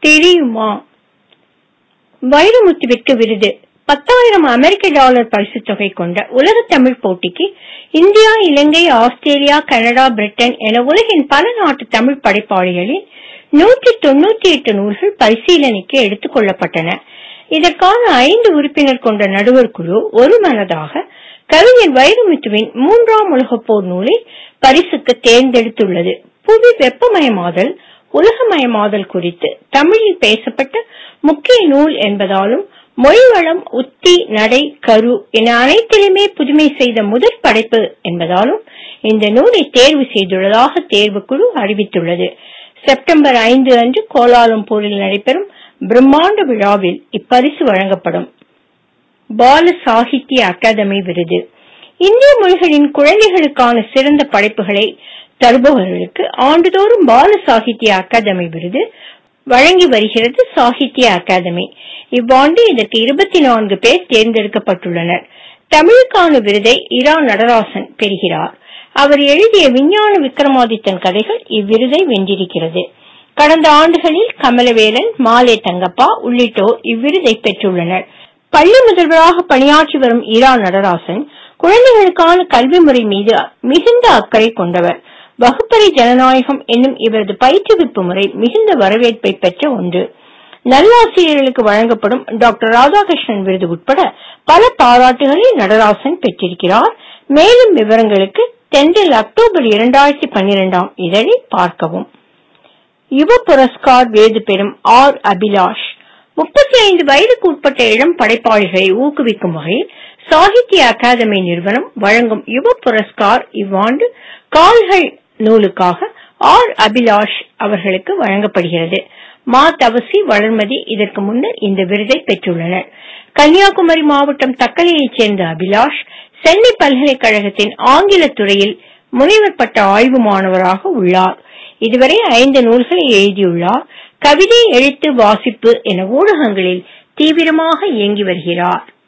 தெரியுமா வைரமுத்துவிற்கு விருது பத்தாயிரம் அமெரிக்க டாலர் பரிசுத் தொகை கொண்ட உலக தமிழ் போட்டிக்கு India Ilangai Australia Canada Britain என உலகின் பல நாட்டு தமிழ் படைப்பாளிகளின் நூற்றி தொண்ணூத்தி எட்டு நூல்கள் பரிசீலனைக்கு எடுத்துக் கொள்ளப்பட்டன இதற்கான ஐந்து உறுப்பினர் கொண்ட நடுவர் குழு ஒருமனதாக கவிஞர் வைரமுத்துவின் மூன்றாம் உலகப் போர் நூலை பரிசுக்கு தேர்ந்தெடுத்துள்ளது புவி வெப்பமயமாதல் உலகமயமாதல் குறித்து தமிழில் பேசப்பட்ட முக்கிய நூல் என்பதாலும் மொழிவளம் உத்தி நடை கரு என அனைத்திலுமே புதுமை செய்த முதற் படைப்பு என்பதாலும் இந்த நூலை தேர்வு செய்துள்ளதாக தேர்வுக்குழு அறிவித்துள்ளது செப்டம்பர் ஐந்து அன்று கோலாலம்பூரில் நடைபெறும் பிரம்மாண்ட விழாவில் இப்பரிசு வழங்கப்படும் பால சாகித்ய அகாதமி விருது இந்திய மொழிகளின் குழந்தைகளுக்கான சிறந்த படைப்புகளை தருபவர்களுக்கு ஆண்டுதோறும் பால சாகித்ய அகாதமி விருது வழங்கி வருகிறது சாகித்ய அகாதமி இவ்வாண்டு இதற்கு இருபத்தி நான்கு பேர் தேர்ந்தெடுக்கப்பட்டுள்ளனர் தமிழுக்கான விருதை இரா நடராசன் பெறுகிறார் அவர் எழுதிய விஞ்ஞான விக்ரமாதித்தன் கதைகள் இவ்விருதை வென்றிருக்கிறது கடந்த ஆண்டுகளில் கமலவேலன் மாலே தங்கப்பா உள்ளிட்டோர் இவ்விருதை பெற்றுள்ளனர் பள்ளி முதல்வராக பணியாற்றி வரும் இரா நடராசன் குழந்தைகளுக்கான கல்வி முறை மீது மிகுந்த அக்கறை கொண்டவர் வகுப்பறை ஜனநாயகம் என்னும் இவரது பயிற்றுவிப்பு முறை மிகுந்த வரவேற்பை பெற்ற ஒன்று நல்லாசிரியர்களுக்கு வழங்கப்படும் டாக்டர் ராதாகிருஷ்ணன் விருது உட்பட பல பாராட்டுகளை நடராசன் பெற்றிருக்கிறார் மேலும் விவரங்களுக்கு தென்றல் அக்டோபர் இரண்டாயிரத்தி பன்னிரெண்டாம் இதழை பார்க்கவும் யுவ புரஸ்கார் விருது பெறும் ஆர் அபிலாஷ் முப்பத்தி ஐந்து வயதுக்கு உட்பட்ட இளம் படைப்பாளிகளை ஊக்குவிக்கும் வகையில் சாகித்ய அகாதமி நிறுவனம் வழங்கும் யுவ புரஸ்கார் இவ்வாண்டு கால்கள் நூலுக்காக ஆர் அபிலாஷ் அவர்களுக்கு வழங்கப்படுகிறது மா தவசி வளர்மதி இதற்கு முன்னர் இந்த விருதை பெற்றுள்ளனர் கன்னியாகுமரி மாவட்டம் தக்கலையைச் சேர்ந்த அபிலாஷ் சென்னை பல்கலைக்கழகத்தின் ஆங்கில துறையில் முனைவர் பட்ட ஆய்வு மாணவராக உள்ளார் இதுவரை ஐந்து நூல்களை எழுதியுள்ளார் கவிதை எழுத்து வாசிப்பு என ஊடகங்களில் தீவிரமாக இயங்கி வருகிறார்